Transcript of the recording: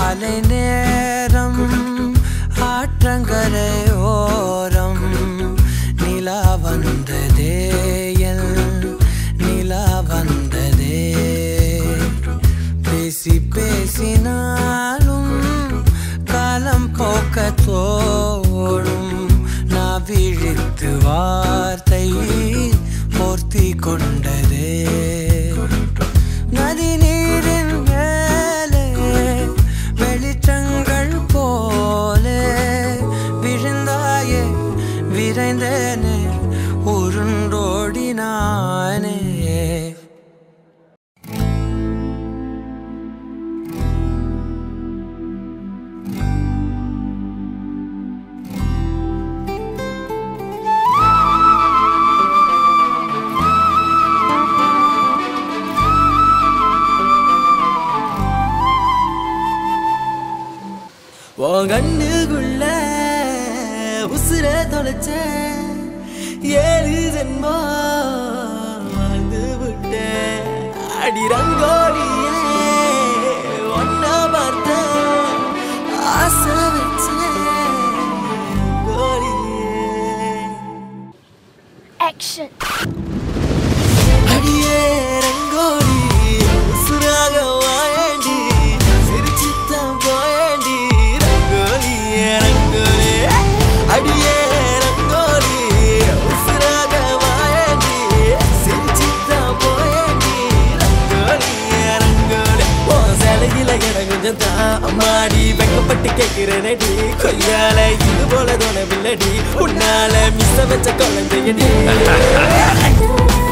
மாலை நேரம் ஆற்றங்கரை ஓரம் நிலா வந்ததே என் நிலா வந்ததே பேசி பேசினாலும் காலம் போக்க தோடும் நான் விழித்து வார்த்தை போர்த்தி கொண்டதே நதி நீரின் மேலே வெளிச்சங்கள் போலே விழுந்தாயே விரைந்தேனே உருண்டோடினானே உன் கண்ணுக்குள்ள உசுர தொலைச்ச ஏழு ஜென்மோ வாழ்ந்து விட்ட அடி ரங்கோலியே ஒன்னா பார்த்த ஆசை வச்ச ரங்கோலியே Action. அடியே ரங்கோலி உசுராக வாயண்டி சிரிச்சுத்தான் போயண்டி ரங்கோலியே ரங்கோலி அடியே ரங்கோலி உசுராக வாயண்டி சிரிச்சுத்தான் போயண்டி ரங்கோலியே ரங்கோலி ஓ சிலையில கிடக்குஞ்சம் தான் அம்மாடி வெக்கப்பட்டு கேட்கிறேனடி கொய்யால இது போல தோணவில்லடி உன்னால மிஸ்ஸ வச்ச குழந்தையடி